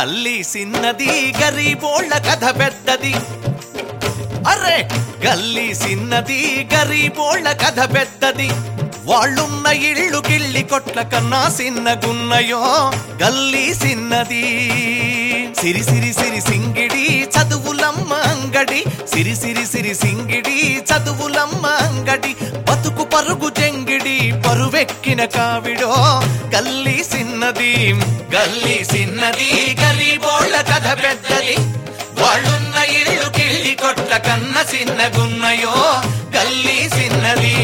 గల్లీ సిన్నది గరీబోళ్ళ కథ పెద్దది అరే గల్లీ సిన్నది గరీబోళ్ళ కథ పెద్దది వాళ్ళున్న ఇళ్ళు గిళ్ళి కొట్ల కన్నా సిన్నగున్నయో గల్లీ సిన్నది సిరి సిరి సిరి సింగిడి చదువులమ్మ అంగడి సిరి సిరి సిరి సింగిడి చదువులమ్మ అంగడి బతుకు పరుగు జంగిడి పరువెక్కిన కావిడో గల్లీ సిన్నది గల్లీ సిన్నది గరీబోళ్ళ కథ పెద్దది వాళ్ళున్న ఇళ్ళు కిళ్ళి కొట్ల కన్న సిన్నగున్నయో గల్లీ సిన్నది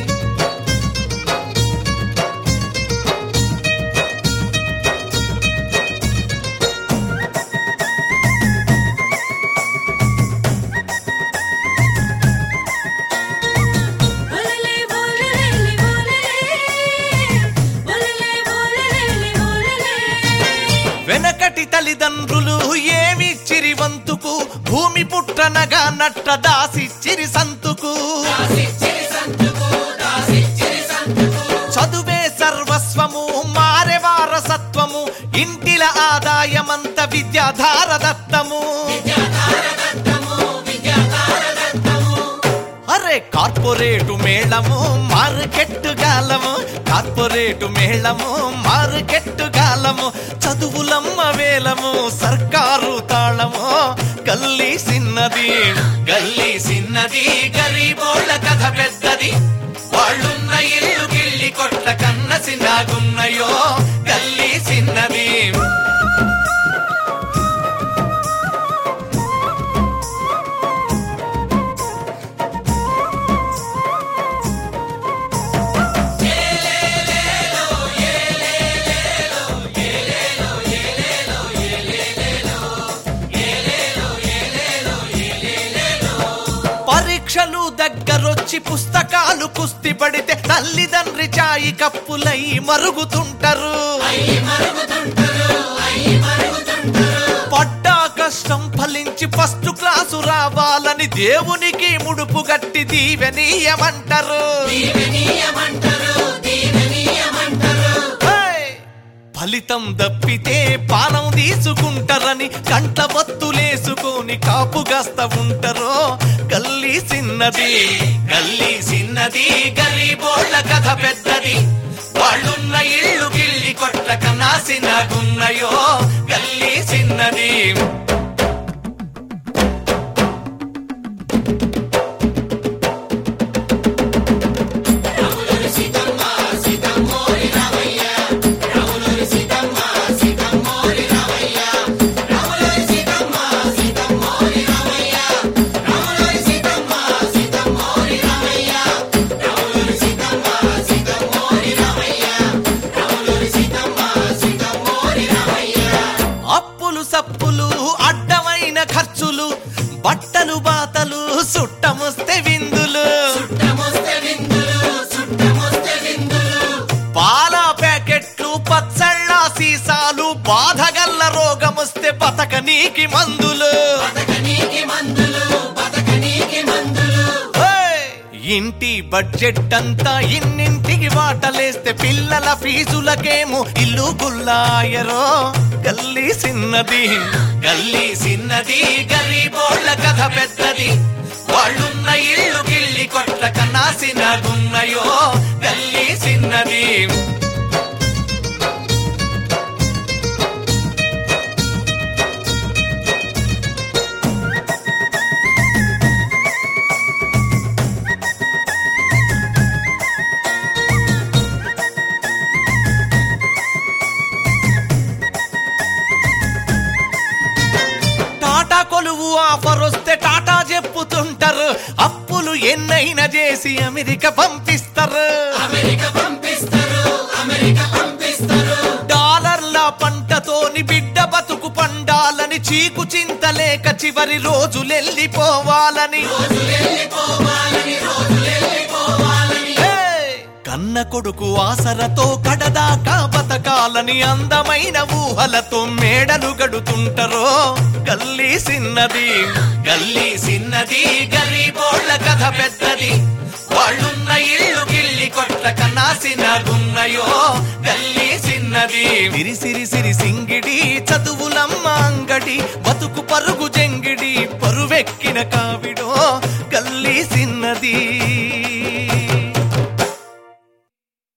బోలలే బోలలేలి బోలలే బోలలే బోలలేలి బోలలే వెనకటి తల్లిదండ్రులు ఏమిచ్చిరి వంతుకు భూమి పుట్టనగా నట్ట దాసిచ్చిరి సంతుకు చదువే సర్వస్వము మారే వారసత్వము ఇంటిల ఆదాయమంత విద్యాధార దత్తము అరే కార్పొరేటు మేళము మార్కెట్ గాలము కార్పొరేటు మేళము మార్కెట్ గాలము చదువులమ్మ వేలము సర్కారు తాళము గల్లీ సిన్నది గల్లీ సిన్నది గరీబోళ్ళ కథ పెద్దది వాళ్ళున్న ఇల్లు గిల్లి కొట్ల కన్న సిన్నాగున్నయో గల్లీ సిన్నది పరీక్షలు దగ్గరొచ్చి పుస్తకాలు కుస్తి పడితే తల్లిదండ్రి చాయి కప్పులై మరుగుతుంటారు పడ్డా కష్టం ఫలించి ఫస్ట్ క్లాసు రావాలని దేవునికి ముడుపు గట్టి దీవెనీయమంటారు హే! ఫలితం దప్పితే పానం తీసుకుంటారని కంట బత్తులేసుకొని కాపుగాస్త ఉంటారో గల్లీ సిన్నది గల్లీ సిన్నది గరీబోళ్ళ కథ పెద్దది వాళ్ళున్న ఇళ్ళు గిల్లి కొట్ల కన్నా సిన్నగున్నయో గల్లీ సిన్నది అప్పులు సప్పులు అడ్డమైన ఖర్చులు బట్టలు బాతలు సుట్టమొస్తే విందులు పాల ప్యాకెట్లు పచ్చళ్ళ సీసాలు బాధగల్ల రోగమొస్తే బతక నీకి మందులు హే! ఇంటి బడ్జెట్ అంతా ఇన్నింటికి వాటలేస్తే పిల్లల ఫీజులకేమో ఇల్లు గుల్లాయరో గల్లీ సిన్నది గల్లీ సిన్నది గరీబోళ్ళ కథ పెద్దది వాళ్ళున్న ఇళ్ళు గిల్లి కొట్ల కన్నా సిన్నగున్నయో గల్లీ సిన్నది టాటా కొలువు ఆఫర్ వస్తే టాటా చెప్పుతుంటారు అప్పులు ఎన్నైనా చేసి అమెరికా పంపిస్తారు డాలర్ల పంటతోని బిడ్డ బతుకు పండాలని చీకు చింతలేక చివరి రోజులెళ్ళిపోవాలని హే! కన్న కొడుకు ఆసరతో కడదాకా బతకాలని అందమైన ఊహలతో మేడలు గడుతుంటారో గల్లీ సిన్నది గల్లీ సిన్నది గరీబోళ్ళ కథ పెద్దది వాళ్ళున్న ఇళ్ళు గిల్లి కొట్ల కన్నా సిన్నగున్నయో గల్లీ సిన్నది చిన్నది సిరి సిరి సిరి సింగిడి చదువులమ్మ అంగడి బతుకు పరుగు జంగిడి పరువెక్కిన కావిడో గల్లీ సిన్నది